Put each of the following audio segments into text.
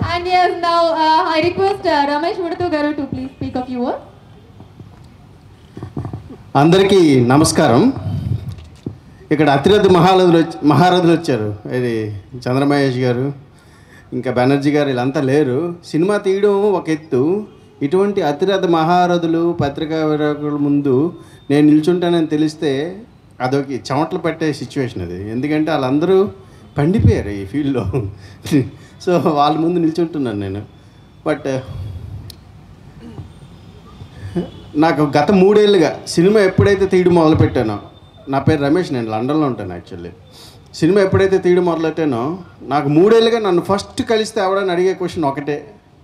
And yes, now uh, I request uh, Ramesh Mudatu Garu to please speak a few words. అందరికీ నమస్కారం ఇక్కడ అతిరథ మహారథులు వచ్చి మహారథులు వచ్చారు ఇది చంద్రమహేష్ గారు ఇంకా బెనర్జీ గారు వీళ్ళంతా లేరు సినిమా తీయడం ఒక ఎత్తు ఇటువంటి అతిరథ మహారథులు పత్రికా విలేకరుల ముందు నేను నిల్చుంటానని తెలిస్తే అదొక చెమటలు పెట్టే సిచ్యువేషన్ అది ఎందుకంటే వాళ్ళందరూ పండిపోయారు ఈ ఫీల్డ్లో సో వాళ్ళ ముందు నిల్చుంటున్నాను నేను బట్ నాకు గత మూడేళ్ళుగా సినిమా ఎప్పుడైతే తీయడం మొదలుపెట్టానో నా పేరు రమేష్ నేను లండన్లో ఉంటాను యాక్చువల్లీ సినిమా ఎప్పుడైతే తీయడం మొదలెట్టానో నాకు మూడేళ్ళుగా నన్ను ఫస్ట్ కలిస్తే ఎవడని అడిగే క్వశ్చన్ ఒకటే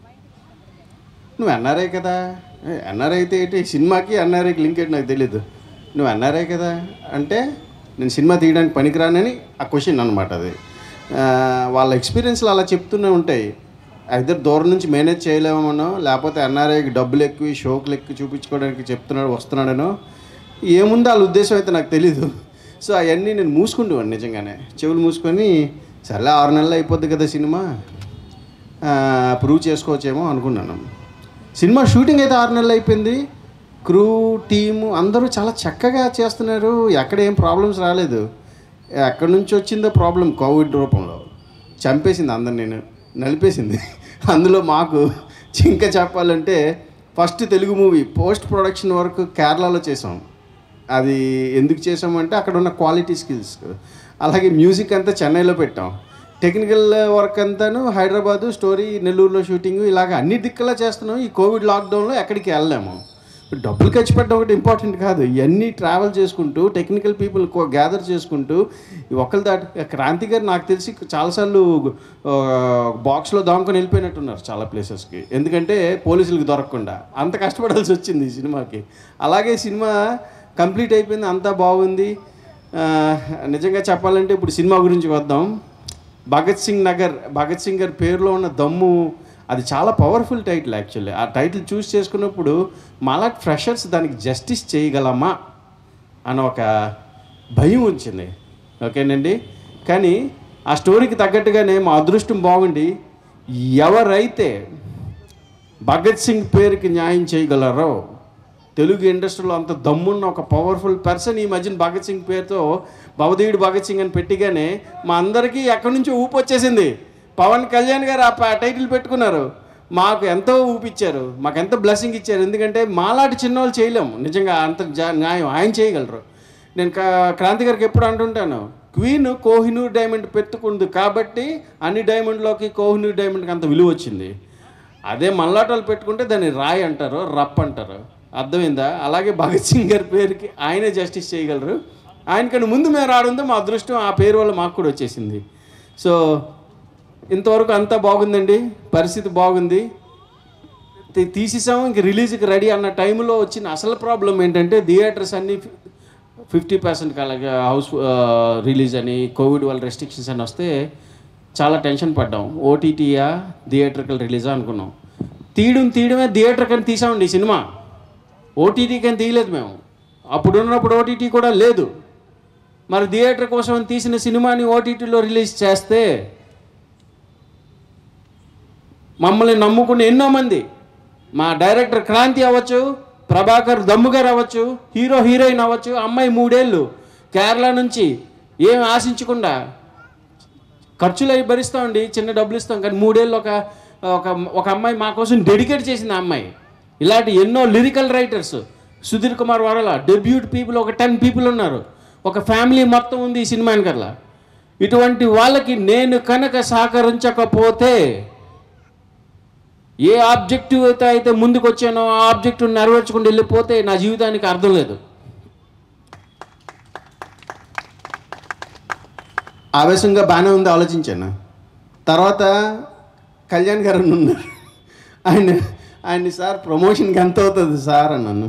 నువ్వు ఎన్ఆర్ఐ కదా ఎన్ఆర్ఐ అయితే ఏంటి సినిమాకి ఎన్ఆర్ఐకి లింక్ ఏంటి నాకు తెలియదు నువ్వు ఎన్ఆర్ఐ కదా అంటే నేను సినిమా తీయడానికి పనికిరానని ఆ క్వశ్చన్ అనమాట అది ఆ, వాళ్ళ ఎక్స్పీరియన్స్లు అలా చెప్తూనే ఉంటాయి ఇద్దరు దూరం నుంచి మేనేజ్ చేయలేమనో లేకపోతే ఎన్ఆర్ఐకి డబ్బులు ఎక్కువ షోకులు ఎక్కువ చూపించుకోవడానికి చెప్తున్నాడు వస్తున్నాడనో ఏముందో వాళ్ళ ఉద్దేశం అయితే నాకు తెలీదు సో అవన్నీ నేను మూసుకుంటున్నాను నిజంగానే చెవులు మూసుకొని సర్లే ఆరు నెలలు అయిపోద్ది కదా సినిమా ప్రూవ్ చేసుకోవచ్చేమో అనుకున్నాను సినిమా షూటింగ్ అయితే ఆరు నెలలు అయిపోయింది క్రూ టీము అందరూ చాలా చక్కగా చేస్తున్నారు ఎక్కడ ఏం ప్రాబ్లమ్స్ రాలేదు ఎక్కడి నుంచి వచ్చిందో ప్రాబ్లం కోవిడ్ రూపంలో చంపేసింది అందరు నేను నలిపేసింది అందులో మాకు ఇంకా చెప్పాలంటే first Telugu movie post production work కేరళలో చేసాం అది ఎందుకు చేసామంటే అక్కడ ఉన్న క్వాలిటీ స్కిల్స్ అలాగే మ్యూజిక్ అంతా చెన్నైలో పెట్టాం టెక్నికల్ వర్క్ అంతాను హైదరాబాదు స్టోరీ నెల్లూరులో షూటింగ్ ఇలాగ అన్ని దిక్కులా చేస్తున్నాం ఈ కోవిడ్ లాక్డౌన్లో ఎక్కడికి వెళ్ళలేము డబ్బులు ఖర్చు పెట్టడం ఒకటి ఇంపార్టెంట్ కాదు ఇవన్నీ ట్రావెల్ చేసుకుంటూ టెక్నికల్ పీపుల్ గ్యాదర్ చేసుకుంటూ ఈ ఒకరి దాటి క్రాంతి గారు నాకు తెలిసి చాలాసార్లు బాక్స్లో దాముకొని వెళ్ళిపోయినట్టున్నారు చాలా ప్లేసెస్కి ఎందుకంటే పోలీసులకు దొరకకుండా అంత కష్టపడాల్సి వచ్చింది ఈ సినిమాకి అలాగే సినిమా కంప్లీట్ అయిపోయింది అంతా బాగుంది ఆ, నిజంగా చెప్పాలంటే ఇప్పుడు సినిమా గురించి వద్దాం భగత్ సింగ్ నగర్ భగత్ సింగ్ గారి పేరులో ఉన్న దమ్ము అది చాలా పవర్ఫుల్ టైటిల్ యాక్చువల్లీ ఆ టైటిల్ చూస్ చేసుకున్నప్పుడు మాలాంటి ఫ్రెషర్స్ దానికి జస్టిస్ చేయగలమా అని ఒక భయం ఉంచింది ఓకేనండి కానీ ఆ స్టోరీకి తగ్గట్టుగానే మా అదృష్టం బాగుండి ఎవరైతే భగత్ సింగ్ పేరుకి న్యాయం చేయగలరో తెలుగు ఇండస్ట్రీలో అంత దమ్మున్న ఒక పవర్ఫుల్ పర్సన్ ఈ మధ్యన భగత్ సింగ్ పేరుతో భవదీయుడు భగత్ సింగ్ అని పెట్టిగానే మా అందరికీ ఎక్కడి నుంచో ఊపు వచ్చేసింది పవన్ కళ్యాణ్ గారు ఆ ప- టైటిల్ పెట్టుకున్నారు మాకు ఎంతో ఊపిచ్చారు మాకు ఎంతో బ్లెస్సింగ్ ఇచ్చారు ఎందుకంటే మాలాంటి చిన్నవాళ్ళు చేయలేము నిజంగా అంత జా- న్యాయం ఆయన చేయగలరు నేను కా- క్రాంతి గారికి ఎప్పుడు అంటుంటాను క్వీన్ కోహినూర్ డైమండ్ పెట్టుకుంది కాబట్టి అన్ని డైమండ్లోకి కోహినూర్ డైమండ్కి అంత విలువ వచ్చింది అదే మల్లాటోలు పెట్టుకుంటే దాన్ని రాయ్ అంటారు రప్ అంటారు అర్థమైందా అలాగే భగత్ సింగ్ గారి పేరుకి ఆయనే జస్టిస్ చేయగలరు ఆయనకన్నా ముందు మేము రావడంతో మా అదృష్టం ఆ పేరు వల్ల మాకు కూడా వచ్చేసింది సో ఇంతవరకు అంతా బాగుందండి పరిస్థితి బాగుంది తీ- తీసేసాము ఇంక రిలీజ్కి రెడీ అన్న టైంలో వచ్చిన అసలు ప్రాబ్లం ఏంటంటే థియేటర్స్ అన్నీ ఫిఫ్టీ పర్సెంట్ అలాగే హౌస్ రిలీజ్ అని కోవిడ్ వల్ల రెస్ట్రిక్షన్స్ అని వస్తే చాలా టెన్షన్ పడ్డాం ఓటీటీయా థియేటర్కల్ రిలీజా అనుకున్నాం తీయడం తీయడమే థియేటర్ కానీ తీసామండి ఈ సినిమా ఓటీటీ కానీ తీయలేదు మేము అప్పుడు ఉన్నప్పుడు ఓటీటీ కూడా లేదు మరి థియేటర్ కోసం తీసిన సినిమాని ఓటీటీలో రిలీజ్ చేస్తే మమ్మల్ని నమ్ముకున్న ఎన్నో మంది మా డైరెక్టర్ క్రాంతి అవ్వచ్చు ప్రభాకర్ దమ్ము గారు అవ్వచ్చు హీరో హీరోయిన్ అవ్వచ్చు అమ్మాయి మూడేళ్ళు కేరళ నుంచి ఏం ఆశించకుండా ఖర్చులు అవి భరిస్తామండి చిన్న డబ్బులు ఇస్తాం కానీ మూడేళ్ళు ఒక ఒక ఒక అమ్మాయి మా కోసం డెడికేట్ చేసింది ఆ అమ్మాయి ఇలాంటి ఎన్నో లిరికల్ రైటర్స్ సుధీర్ కుమార్ వరల డెబ్యూట్ పీపుల్ ఒక టెన్ పీపుల్ ఉన్నారు ఒక ఫ్యామిలీ మొత్తం ఉంది ఈ సినిమా వెనకల్లా ఇటువంటి వాళ్ళకి నేను కనుక సహకరించకపోతే ఏ ఆబ్జెక్టివ్ అయితే అయితే ముందుకు వచ్చానో ఆ ఆబ్జెక్టివ్ నెరవేర్చుకుంటూ వెళ్ళిపోతే నా జీవితానికి అర్థం లేదు ఆవేశంగా బాగానే ఉంది ఆలోచించాను తర్వాత కళ్యాణ్ గారు అని ఉన్నారు ఆయన ఆయన సార్ ప్రమోషన్కి ఎంత అవుతుంది సార్ అన్నాను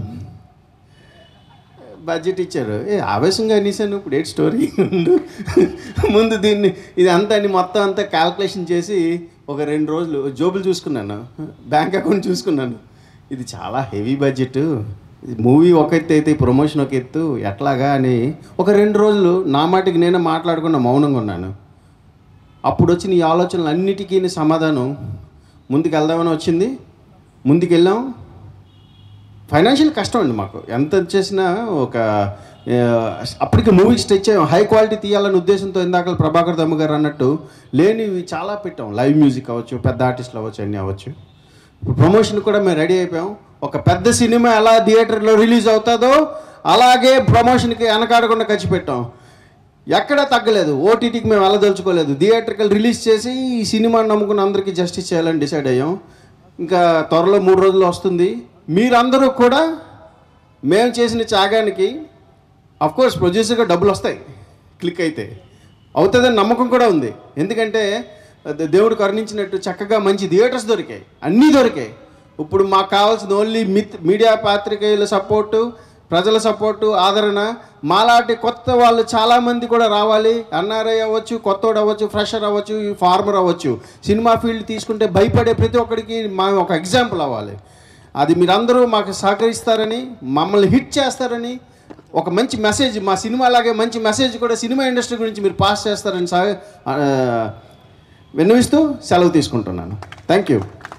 బడ్జెట్ ఇచ్చారు ఏ ఆవేశంగా అనేసాను ఇప్పుడు ఏంటి స్టోరీ ఉండు ముందు దీన్ని ఇది అంతా అని మొత్తం అంతా క్యాల్కులేషన్ చేసి ఒక రెండు రోజులు జోబులు చూసుకున్నాను బ్యాంక్ అకౌంట్ చూసుకున్నాను ఇది చాలా హెవీ బడ్జెట్ మూవీ ఒక ఎత్తు అయితే ప్రమోషన్ ఒక ఎత్తు ఎట్లాగా అని ఒక రెండు రోజులు నా మాటికి నేనే మాట్లాడుకున్న మౌనంగా ఉన్నాను అప్పుడు వచ్చిన ఈ ఆలోచనలు అన్నిటికీ సమాధానం ముందుకు వెళ్దామని వచ్చింది ముందుకు వెళ్ళాం ఫైనాన్షియల్ కష్టం అండి మాకు ఎంత చేసినా ఒక ఆ, అప్పటికి మూవీకి స్టెచ్ అయ్యాం హై క్వాలిటీ తీయాలనే ఉద్దేశంతో ఇందాక ప్రభాకర్ దమ్మ గారు అన్నట్టు లేనివి చాలా పెట్టాం లైవ్ మ్యూజిక్ అవ్వచ్చు పెద్ద ఆర్టిస్టులు అవ్వచ్చు అన్నీ అవ్వచ్చు ఇప్పుడు ప్రమోషన్ కూడా మేము రెడీ అయిపోయాం ఒక పెద్ద సినిమా ఎలా థియేటర్లో రిలీజ్ అవుతుందో అలాగే ప్రమోషన్కి వెనకాడకుండా ఖర్చు పెట్టాం ఎక్కడా తగ్గలేదు ఓటీటీకి మేము వెళ్ళదలుచుకోలేదు థియేటర్కి రిలీజ్ చేసి ఈ సినిమాని నమ్ముకున్న అందరికీ జస్టిస్ చేయాలని డిసైడ్ అయ్యాం ఇంకా త్వరలో మూడు రోజులు వస్తుంది మీరందరూ కూడా మేము చేసిన త్యాగానికి కోర్స్ ప్రొడ్యూసర్గా డబ్బులు వస్తాయి క్లిక్ అయితే అవుతుందని నమ్మకం కూడా ఉంది ఎందుకంటే దే- దేవుడు కరుణించినట్టు చక్కగా మంచి థియేటర్స్ దొరికాయి అన్నీ దొరికాయి ఇప్పుడు మాకు కావాల్సింది ఓన్లీ మిత్ మీడియా పాత్రికేయుల సపోర్టు ప్రజల సపోర్టు ఆదరణ మాలాంటి కొత్త వాళ్ళు చాలామంది కూడా రావాలి ఎన్ఆర్ఐ అవ్వచ్చు కొత్తోడు అవ్వచ్చు ఫ్రెషర్ అవ్వచ్చు ఫార్మర్ అవ్వచ్చు సినిమా ఫీల్డ్ తీసుకుంటే భయపడే ప్రతి ఒక్కడికి మా ఒక ఎగ్జాంపుల్ అవ్వాలి అది మీరందరూ మాకు సహకరిస్తారని మమ్మల్ని హిట్ చేస్తారని ఒక మంచి మెసేజ్ మా సినిమా లాగే మంచి మెసేజ్ కూడా సినిమా ఇండస్ట్రీ గురించి మీరు పాస్ చేస్తారని సా ఆ, విన్నవిస్తూ సెలవు తీసుకుంటున్నాను థ్యాంక్ యూ